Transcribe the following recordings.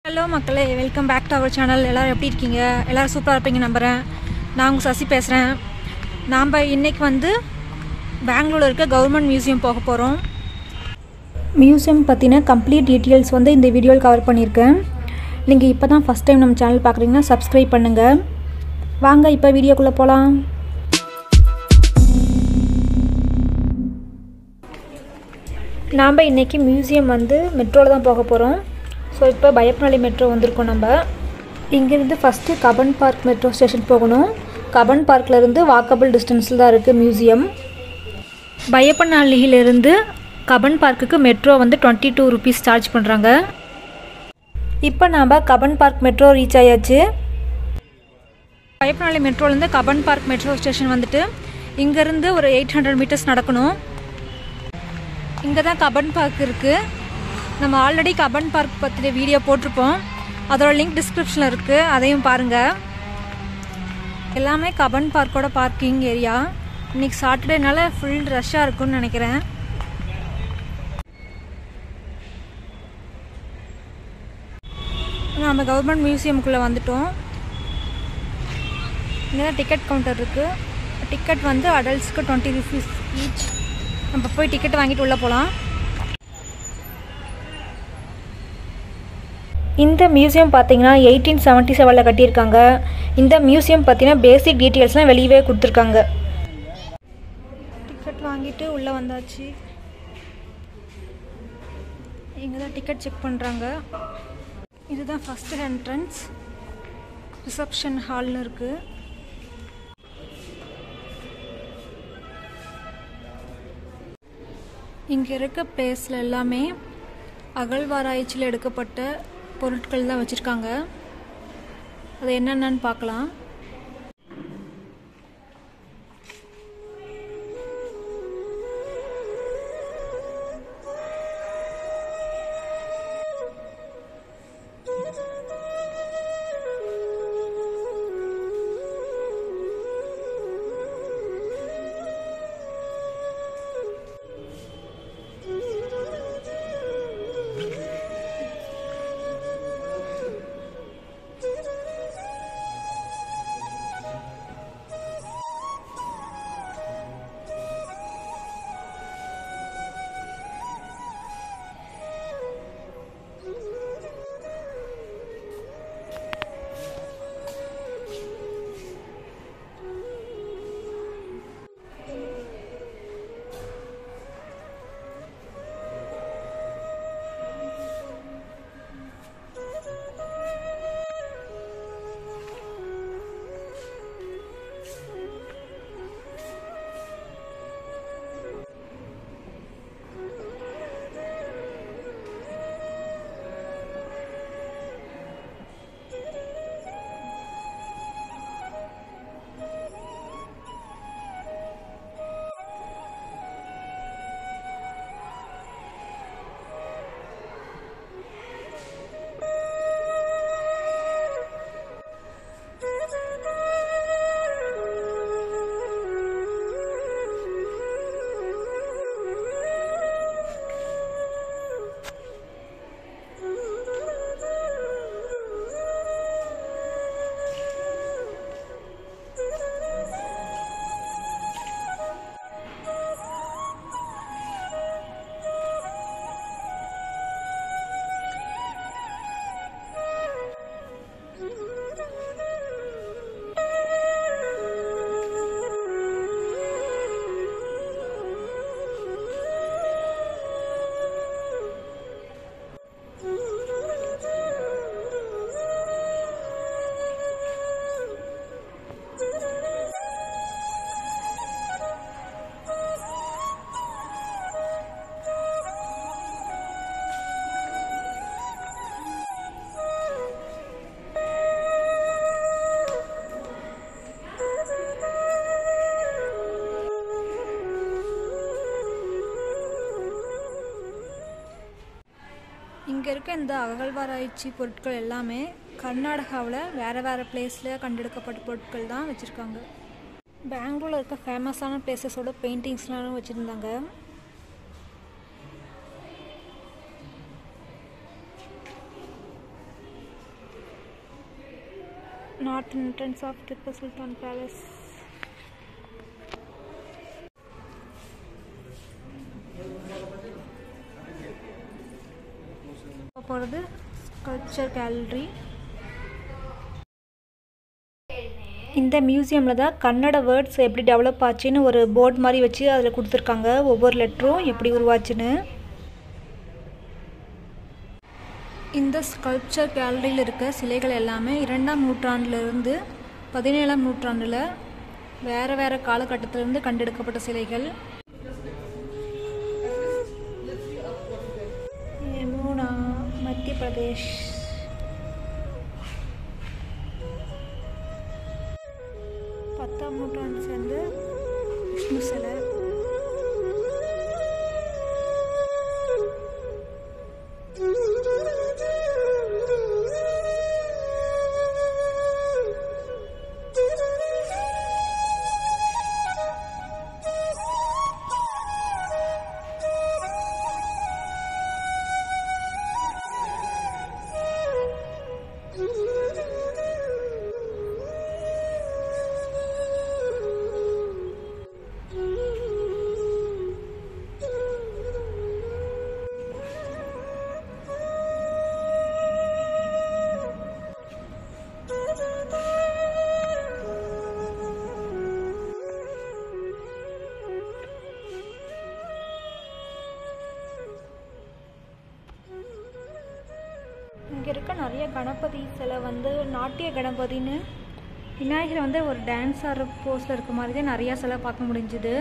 hello மக்களே welcome back to our channel எல்லோரும் எப்படி இருக்கீங்க எல்லோரும் சூப்பராக இருப்பீங்க நம்புகிறேன் நான் உங்கள் சசி பேசுகிறேன் நாம் இன்றைக்கி வந்து பெங்களூரில் இருக்க கவர்மெண்ட் மியூசியம் போக போகிறோம் மியூசியம் பற்றின கம்ப்ளீட் டீட்டெயில்ஸ் வந்து இந்த வீடியோவில் கவர் பண்ணியிருக்கேன் நீங்கள் இப்போ தான் ஃபஸ்ட் டைம் நம்ம சேனல் பார்க்குறீங்கன்னா சப்ஸ்கிரைப் பண்ணுங்கள் வாங்க இப்போ வீடியோக்குள்ளே போகலாம் நாம் இன்றைக்கி மியூசியம் வந்து மெட்ரோவில் தான் போக போகிறோம் ஸோ இப்போ பயப்பநாளி மெட்ரோ வந்திருக்கோம் நம்ம இங்கேருந்து first Cubbon park metro station போகணும் கபன் பார்க்லேருந்து வாக்கபிள் டிஸ்டன்ஸில் தான் இருக்குது மியூசியம் பயப்பநாளியிலிருந்து கபன் பார்க்குக்கு மெட்ரோ வந்து டுவெண்ட்டி டூ ருபீஸ் சார்ஜ் பண்ணுறாங்க இப்போ நாம் கபன் பார்க் மெட்ரோ ரீச் ஆயாச்சு பயப்பநாளி மெட்ரோலேருந்து கபன் பார்க் மெட்ரோ ஸ்டேஷன் வந்துட்டு இங்கேருந்து ஒரு எயிட் ஹண்ட்ரட் மீட்டர்ஸ் நடக்கணும் இங்கே தான் கபன் பார்க் இருக்குது நம்ம ஆல்ரெடி கபன் பார்க் பற்றின வீடியோ போட்டிருப்போம் அதோட லிங்க் டிஸ்கிரிப்ஷனில் இருக்குது அதையும் பாருங்கள் எல்லாமே கபன் பார்க்கோட பார்க்கிங் ஏரியா இன்றைக்கி சாட்டர்டேனால ஃபுல் ரஷ்ஷாக இருக்கும்னு நினைக்கிறேன் நம்ம கவர்மெண்ட் மியூசியமுக்குள்ளே வந்துட்டோம் இங்கே தான் டிக்கெட் கவுண்டர் இருக்குது டிக்கெட் வந்து அடல்ட்ஸ்க்கு டுவெண்ட்டி ருபீஸ் ஈச் நம்ம போய் டிக்கெட் வாங்கிட்டு உள்ளே போகலாம் இந்த மியூசியம் பார்த்தீங்கன்னா எயிட்டீன் செவன்ட்டி செவனில் கட்டியிருக்காங்க இந்த மியூசியம் பார்த்தீங்கன்னா பேசிக் டீட்டெயில்ஸ்லாம் வெளியவே கொடுத்துருக்காங்க டிக்கெட் வாங்கிட்டு உள்ளே வந்தாச்சு இங்கே தான் டிக்கெட் செக் பண்ணுறாங்க இதுதான் ஃபஸ்ட்டு என்ட்ரன்ஸ் ரிசப்ஷன் ஹால்னு இருக்குது இங்கே இருக்க பிளேஸில் எல்லாமே அகழ்வாராய்ச்சியில் எடுக்கப்பட்ட பொருட்கள் தான் வச்சுருக்காங்க அது என்னென்னு பார்க்கலாம் இங்கே இருக்க இந்த அகழ்வாராய்ச்சி பொருட்கள் எல்லாமே கர்நாடகாவில் வேறு வேறு பிளேஸில் கண்டெடுக்கப்பட்ட பொருட்கள் தான் வச்சுருக்காங்க பெங்களூரில் இருக்க ஃபேமஸான பிளேசஸோட பெயிண்டிங்ஸ்லாம் வச்சுருந்தாங்க north entrance of Tipu Sultan palace போகிறது ஸ்கல்ப்சர் கேலரி இந்த மியூசியமில் தான் கன்னட வேர்ட்ஸ் எப்படி டெவலப் ஆச்சுன்னு ஒரு போர்டு மாதிரி வச்சு அதில் கொடுத்துருக்காங்க ஒவ்வொரு லெட்டரும் எப்படி உருவாச்சுன்னு இந்த ஸ்கல்ப்சர் கேலரியில் இருக்க சிலைகள் எல்லாமே இரண்டாம் நூற்றாண்டிலிருந்து பதினேழாம் நூற்றாண்டில் வேறு வேறு காலகட்டத்திலிருந்து கண்டெடுக்கப்பட்ட சிலைகள் யமுனா மத்திய பிரதேஷ் பத்தாம் நூற்றாண்டு சேர்ந்த விஷ்ணு சிலை இங்கே இருக்க நிறைய கணபதி சிலை வந்து நாட்டிய கணபதின்னு விநாயகர் வந்து ஒரு டான்ஸ் ஆடுற போஸில் இருக்க மாதிரி தான் நிறையா சிலை பார்க்க முடிஞ்சுது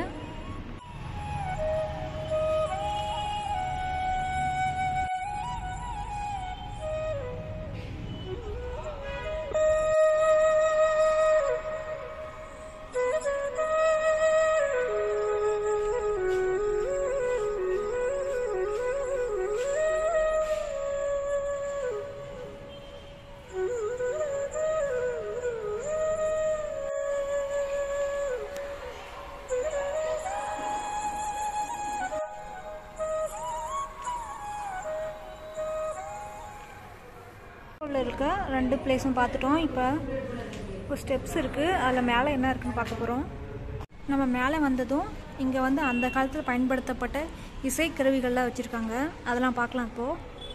உள்ள இருக்க ரெண்டு பிளேஸும் பார்த்துட்டோம் இப்போ ஒரு ஸ்டெப்ஸ் இருக்குது அதில் மேலே என்ன இருக்குன்னு பார்க்க போகிறோம் நம்ம மேலே வந்ததும் இங்கே வந்து அந்த காலத்தில் பயன்படுத்தப்பட்ட இசைக்கருவிகள்லாம் வச்சுருக்காங்க அதெல்லாம் பார்க்கலாம் இப்போது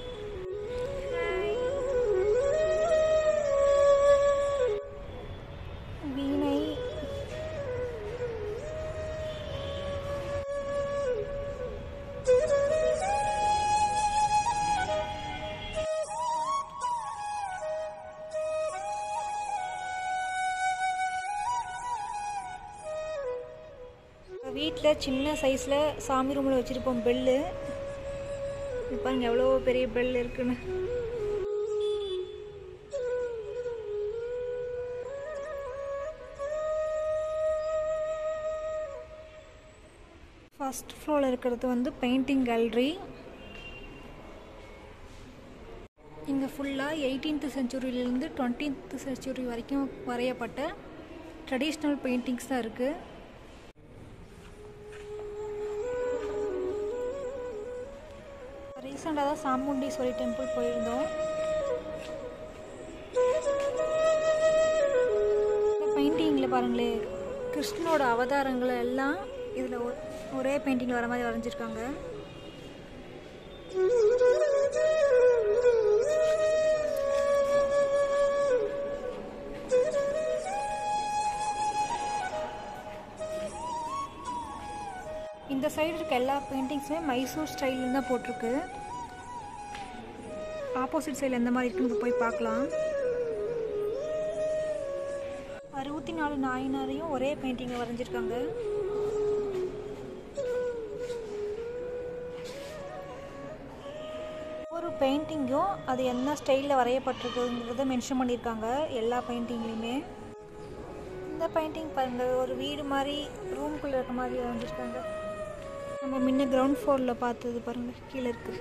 வீணை வீட்டில் சின்ன சைஸில் சாமி ரூமில் வச்சுருப்போம் பெல்லு இது பாருங்க எவ்வளோ பெரிய பெல் இருக்குன்னு ஃபர்ஸ்ட் ஃப்ளோரில் இருக்கிறது வந்து பெயிண்டிங் கேலரி இங்கே ஃபுல்லாக எயிட்டீன்த் செஞ்சுரியிலேருந்து டுவெண்ட்டீன்த் செஞ்சுரி வரைக்கும் வரையப்பட்ட ட்ரெடிஷ்னல் பெயிண்டிங்ஸ் தான் இருக்குது ரீசெண்டாக தான் சாமுண்டீஸ்வரி டெம்பிள் போயிருந்தோம் பெயிண்டிங்கில் பாருங்களே கிருஷ்ணனோட அவதாரங்களை எல்லாம் இதில் ஒரே பெயிண்டிங்கில் வர மாதிரி வரைஞ்சிருக்காங்க இந்த சைடு இருக்க எல்லா பெயிண்டிங்ஸுமே மைசூர் ஸ்டைலில் தான் போட்டிருக்கு ஆப்போசிட் சைடில் எந்த மாதிரி இருக்குன்னு போய் பார்க்கலாம் அறுபத்தி நாலு நாயினாரையும் ஒரே பெயிண்டிங்கை வரைஞ்சிருக்காங்க ஒரு பெயிண்டிங்கும் அது என்ன ஸ்டைலில் வரையப்பட்டிருக்குங்கிறத மென்ஷன் பண்ணியிருக்காங்க எல்லா பெயிண்டிங்லேயுமே இந்த பெயிண்டிங் பாருங்க ஒரு வீடு மாதிரி ரூம்குள்ளே இருக்க மாதிரி வரைஞ்சிருக்காங்க நம்ம முன்ன கிரவுண்ட் ஃப்ளோரில் பார்த்தது பாருங்க கீழே இருக்கு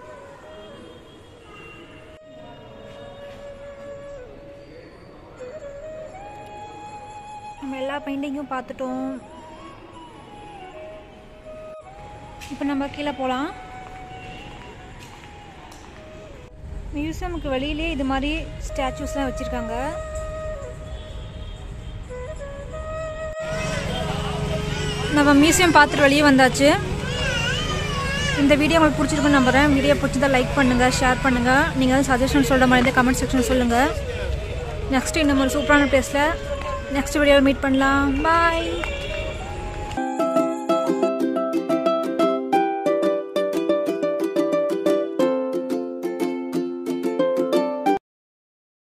நம்ம எல்லா பெயிண்டிங்கும் பார்த்துட்டோம் இப்போ நம்ம கீழே போகலாம் மியூசியமுக்கு வெளியிலே இது மாதிரி ஸ்டாச்சூஸ்லாம் வச்சுருக்காங்க நம்ம மியூசியம் பார்த்துட்டு வெளியே வந்தாச்சு இந்த வீடியோ உங்களுக்கு பிடிச்சிருக்குன்னு நம்புகிறேன் வீடியோ பிடிச்சதா லைக் பண்ணுங்கள் ஷேர் பண்ணுங்கள் நீங்கள் வந்து சஜஷன் சொல்கிற மாதிரி இந்த கமெண்ட் செக்ஷன் சொல்லுங்கள் நெக்ஸ்ட் இன்னும் ஒரு சூப்பரான பிளேஸில் நெக்ஸ்ட் வீடியோவில் மீட் பண்ணலாம் பாய்